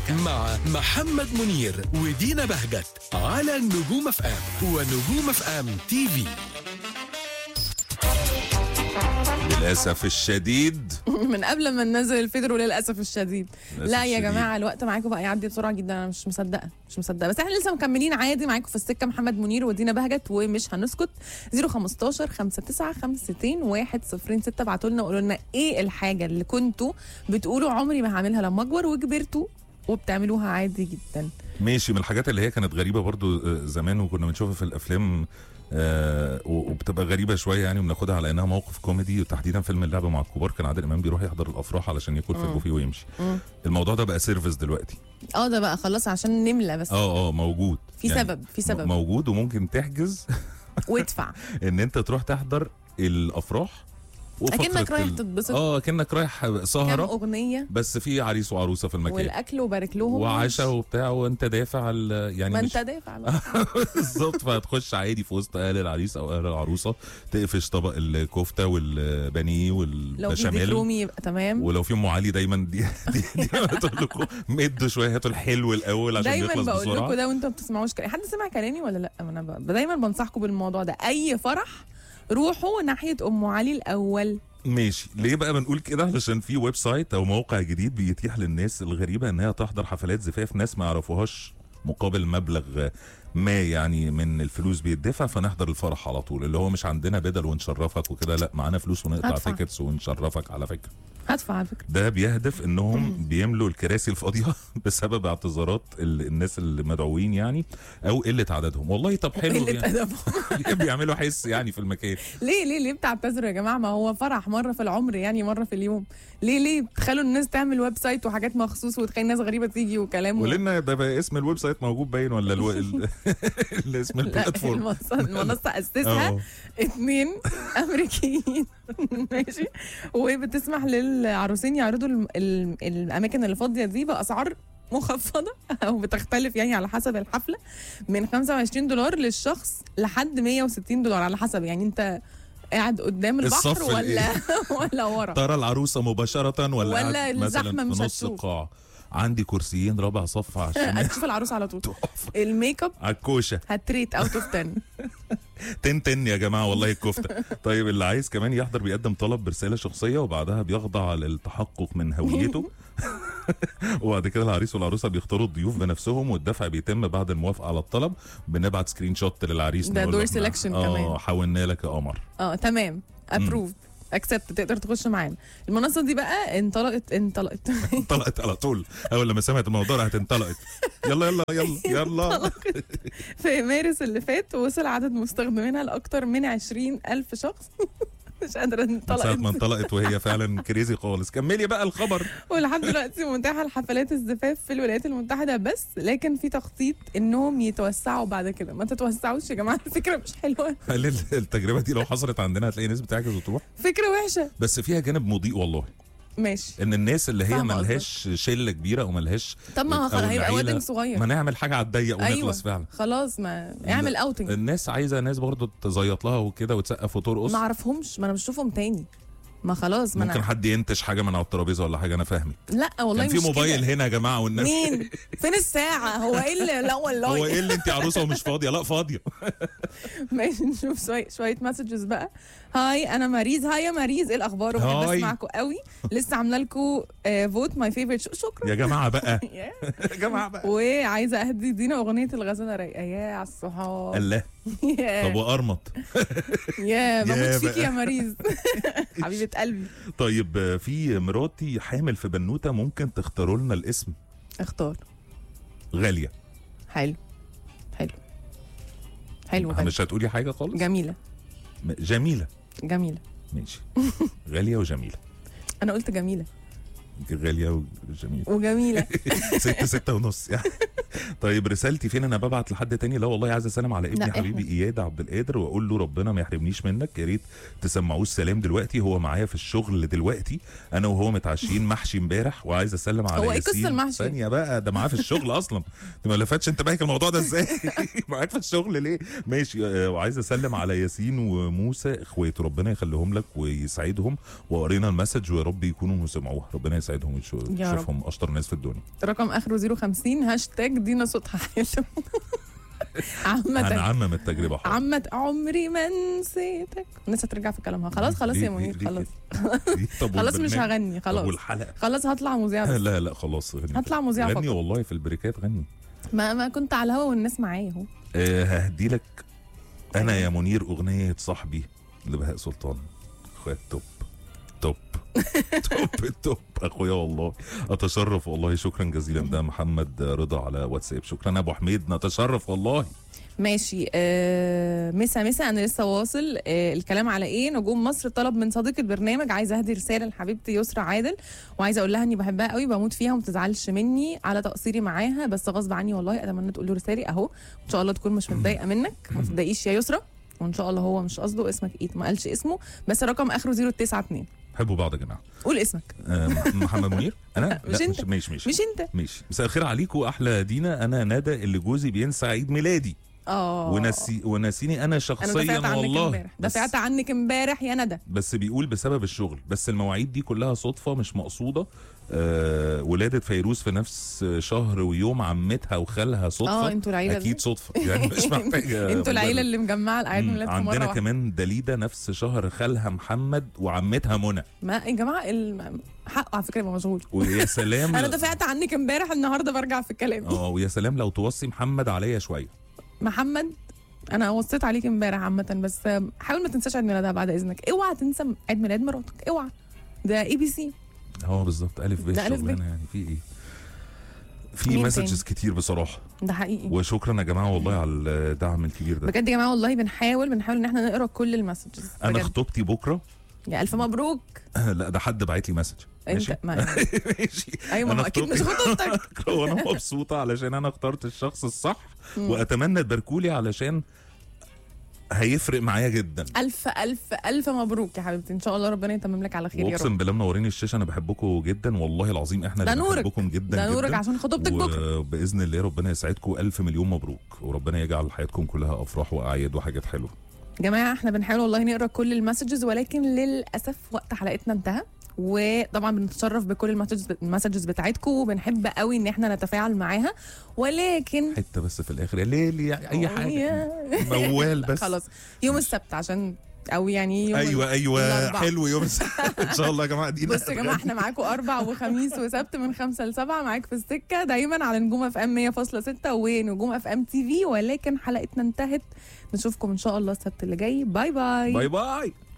مع محمد منير ودينا بهجت على نجوم اف ام ونجوم اف ام تي في للاسف الشديد من قبل ما ننزل الفيدرو للاسف الشديد للأسف لا يا الشديد. جماعه الوقت معاكم بقى يعدي بسرعه جدا انا مش مصدقه مش مصدقه بس احنا لسه مكملين عادي معاكم في السكه محمد منير ودينا بهجت ومش هنسكت 015 59 52 106 ابعتوا لنا وقولوا لنا ايه الحاجه اللي كنتوا بتقولوا عمري ما هعملها لما اكبر وكبرتوا وبتعملوها عادي جدا ماشي من الحاجات اللي هي كانت غريبه برضو آه، زمان وكنا بنشوفها في الافلام آه و- وبتبقى غريبه شويه يعني وبناخدها على انها موقف كوميدي وتحديدا فيلم اللعبه مع الكبار كان عادل امام بيروح يحضر الافراح علشان ياكل في البوفيه ويمشي مم. الموضوع ده بقى سيرفيس دلوقتي اه ده بقى خلاص عشان نملى بس اه اه موجود في سبب في م- سبب موجود وممكن تحجز وادفع ان انت تروح تحضر الافراح وفقرة اكنك رايح ال- تتبسط اه كأنك رايح كام سهره اغنيه بس في عريس وعروسه في المكان والاكل وبارك لهم وعشاء وبتاع وانت دافع ال- يعني ما مش انت دافع بقى بالظبط فهتخش عادي في وسط اهل العريس او اهل العروسه تقفش طبق الكفته والبانيه لو في ديك والبشاميل رومي يبقى تمام ولو في ام علي دايما دي دي, دي بتقول لكم مدوا شويه هاتوا الحلو الاول عشان دايما يخلص بقول لكم بسرعه ده وانتوا ما بتسمعوش كلامي حد سمع كلامي ولا لا ما انا ب... دايما بنصحكم بالموضوع ده اي فرح روحوا ناحيه ام علي الاول ماشي ليه بقى بنقول كده علشان في ويب سايت او موقع جديد بيتيح للناس الغريبه انها تحضر حفلات زفاف ناس ما يعرفوهاش مقابل مبلغ ما يعني من الفلوس بيدفع فنحضر الفرح على طول اللي هو مش عندنا بدل ونشرفك وكده لا معانا فلوس ونقطع هدفع. تيكتس ونشرفك على فكره هدفع على فكره ده بيهدف انهم بيملوا الكراسي الفاضيه بسبب اعتذارات ال- الناس اللي مدعوين يعني او قله عددهم والله طب حلو قله يعني ادبهم بيعملوا حس يعني في المكان ليه ليه ليه بتعتذروا يا جماعه ما هو فرح مره في العمر يعني مره في اليوم ليه ليه تخلوا الناس تعمل ويب سايت وحاجات مخصوص وتخلي الناس غريبه تيجي وكلام و... ولنا ده بقى اسم الويب سايت موجود باين ولا الو... ال... ال- اسم لا البلاتفورم المنصه المنصه اسسها اه اتنين امريكيين ماشي وبتسمح للعروسين يعرضوا الم- ال- الاماكن اللي فاضيه دي باسعار مخفضه او بتختلف يعني على حسب الحفله من 25 دولار للشخص لحد 160 دولار على حسب يعني انت قاعد قدام البحر الصف ولا ولا ورا ترى العروسه مباشره ولا, ولا قاعد مثلا الزحمة في مش نص هتشوف. القاعه عندي كرسيين رابع صف على الشمال هتشوف العروس على طول تحفة. الميك اب على الكوشه هتريت اوت اوف 10 تن تن يا جماعه والله الكفته طيب اللي عايز كمان يحضر بيقدم طلب برساله شخصيه وبعدها بيخضع للتحقق من هويته وبعد كده العريس والعروسه بيختاروا الضيوف بنفسهم والدفع بيتم بعد الموافقه على الطلب بنبعت سكرين شوت للعريس ده نقول دور له إحنا- selection كمان. اه حولنا لك يا قمر اه تمام ابروف اكسبت تقدر تخش معانا المنصه دي بقى انطلقت انطلقت انطلقت على طول اول لما سمعت الموضوع راحت انطلقت يلا يلا يلا يلا في مارس اللي فات وصل عدد مستخدمينها لاكثر من 20 الف شخص مش قادره من ساعه ما انطلقت انطلقت وهي فعلا كريزي خالص كملي بقى الخبر ولحد دلوقتي متاحه لحفلات الزفاف في الولايات المتحده بس لكن في تخطيط انهم يتوسعوا بعد كده ما تتوسعوش يا جماعه الفكره مش حلوه هل ال- التجربه دي لو حصلت عندنا هتلاقي ناس بتعجز وتروح فكره وحشه بس فيها جانب مضيء والله ماشي ان الناس اللي هي فاهمة ملهاش شله كبيره او ملهاش طب ما هو أو خلاص هيبقى العيلة- وادنج صغير ما نعمل حاجه على الضيق ونخلص أيوة. فعلا خلاص ما اعمل اوتنج الناس عايزه ناس برضو تزيط لها وكده وتسقف وترقص ما اعرفهمش ما انا بشوفهم تاني ما خلاص ما ممكن انا حد ينتش حاجه من على الترابيزه ولا حاجه انا فاهمك لا والله كان في مش موبايل كده. هنا يا جماعه والناس مين فين الساعة هو ايه اللي لا والله هو ايه اللي انت عروسه ومش فاضيه لا شويه ماشي نشوف شوية شوية مسجز بقى هاي انا ماريز هاي يا ماريز ايه الاخبار وبحب هاي. اسمعكم قوي لسه عامله لكم فوت ماي فيفورت شكرا يا جماعه بقى يا. يا جماعه بقى وعايزه اهدي دينا اغنيه الغزاله رايقه يا على الصحاب الله طب يا وارمط يا بموت يا فيكي بقى. يا ماريز حبيبه قلبي طيب آه، في مراتي حامل في بنوته ممكن تختاروا لنا الاسم اختار غاليه حلو حلو حلو حلو مش هتقولي حاجه خالص جميله م- جميله جميله ماشي غاليه وجميله انا قلت جميله غاليه وجميله وجميله ستة ستة ونص يعني طيب رسالتي فين انا ببعت لحد تاني لا والله عايز اسلم على ابني لا، حبيبي اياد عبد القادر واقول له ربنا ما يحرمنيش منك يا ريت تسمعوه السلام دلوقتي هو معايا في الشغل دلوقتي انا وهو متعشيين محشي امبارح وعايز اسلم على هو إيه ياسين قصة المحشي؟ ثانيه بقى ده معاه في الشغل اصلا انت ما لفتش انت بالك الموضوع ده ازاي معاك في الشغل ليه ماشي آه، وعايز اسلم على ياسين وموسى اخواته ربنا يخليهم لك ويسعدهم وقرينا المسج ويا رب يكونوا سمعوها ربنا يسعدهم يا رب. ويشوفهم اشطر ناس في الدنيا رقم اخره 050 هاشتاج دينا صوتها حلو عامة هنعمم التجربه حاضر. عامة عمري ما نسيتك الناس هترجع في كلامها خلاص خلاص ليه- يا ليه- منير ليه خلاص كده؟ ليه؟ طب خلاص مش والبرنامج؟ هغني طب خلاص والحلقه خلاص هطلع مذيعة بس. لا لا خلاص غني هطلع مذيعة غني فقط. والله في البريكات غني ما ما كنت على الهوا والناس معايا اهو أه ههدي لك انا يا منير اغنيه صاحبي لبهاء سلطان اخويا التوب توب توب التوب اخويا والله اتشرف والله شكرا جزيلا ده محمد رضا على واتساب شكرا ابو حميد نتشرف والله ماشي آه مسا مسا انا لسه واصل آه الكلام على ايه نجوم مصر طلب من صديق البرنامج عايزه اهدي رساله لحبيبتي يسرا عادل وعايزه اقول لها اني بحبها قوي بموت فيها وما تزعلش مني على تقصيري معاها بس غصب عني والله اتمنى تقول له رسالي اهو ان شاء الله تكون مش متضايقه منك ما تتضايقيش يا يسرا وان شاء الله هو مش قصده اسمك ايه ما قالش اسمه بس الرقم اخره 092 حبوا بعض يا جماعه قول اسمك أه محمد منير انا مش لا أنت. مش ماشي ماشي مش انت ماشي مساء الخير عليكم احلى دينا انا ندى اللي جوزي بينسى عيد ميلادي اه ونسي ونسيني انا انا شخصيا دفعت عنك والله امبارح بس- دفعت عنك امبارح يا ندى بس بيقول بسبب الشغل بس المواعيد دي كلها صدفه مش مقصوده آه ولاده فيروز في نفس شهر ويوم عمتها وخالها صدفه اه انتوا العيله اكيد دي صدفه يعني مش محتاجه انتوا العيله مبرر. اللي مجمعه الاعياد مم، ميلاد في مره عندنا واحده كمان دليده نفس شهر خالها محمد وعمتها منى ما يا جماعه الم- حقه على فكره يبقى مشغول ويا سلام انا لو- دفعت عنك امبارح النهارده برجع في كلامي اه ويا سلام لو توصي محمد عليا شويه محمد انا وصيت عليك امبارح عامه بس حاول ما تنساش عيد ميلادها بعد اذنك اوعى تنسى عيد ميلاد مراتك اوعى ده اي بي سي اه بالظبط الف ب ده ألف ب. شغلانه يعني في ايه في مين مسجز تاني؟ كتير بصراحه ده حقيقي وشكرا يا جماعه والله على الدعم الكبير ده بجد يا جماعه والله بنحاول بنحاول ان احنا نقرا كل المسجز انا بجد خطوبتي بكره يا الف مبروك لا ده حد بعت لي مسج ماشي انت ما ماشي ايوه ما أنا هو اكيد مش خطوبتي خطوبتك بكرة وانا مبسوطه علشان انا اخترت الشخص الصح واتمنى تباركولي علشان هيفرق معايا جدا الف الف الف مبروك يا حبيبتي ان شاء الله ربنا يتمم لك على خير يا رب واقسم بالله منورين الشاشه انا بحبكم جدا والله العظيم احنا ده اللي نورك. بنحبكم جدا ده نورك جدا عشان خطوبتك بكره وباذن الله ربنا يسعدكم الف مليون مبروك وربنا يجعل حياتكم كلها افراح واعياد وحاجات حلوه يا جماعه احنا بنحاول والله نقرا كل المسجز ولكن للاسف وقت حلقتنا انتهى وطبعا بنتشرف بكل المسجز المسجز بتاعتكم وبنحب قوي ان احنا نتفاعل معاها ولكن حته بس في الاخر يا ليلي اي حاجه يا- موال بس خلاص يوم السبت عشان او يعني يوم ايوه ايوه الأربعاء. حلو يوم السبت ان شاء الله يا جماعه دي بصوا يا جماعه احنا معاكم اربع وخميس وسبت من خمسة لسبعة معاك في السكه دايما على نجوم اف ام 100.6 ونجوم اف ام تي في ولكن حلقتنا انتهت نشوفكم ان شاء الله السبت اللي جاي باي باي باي باي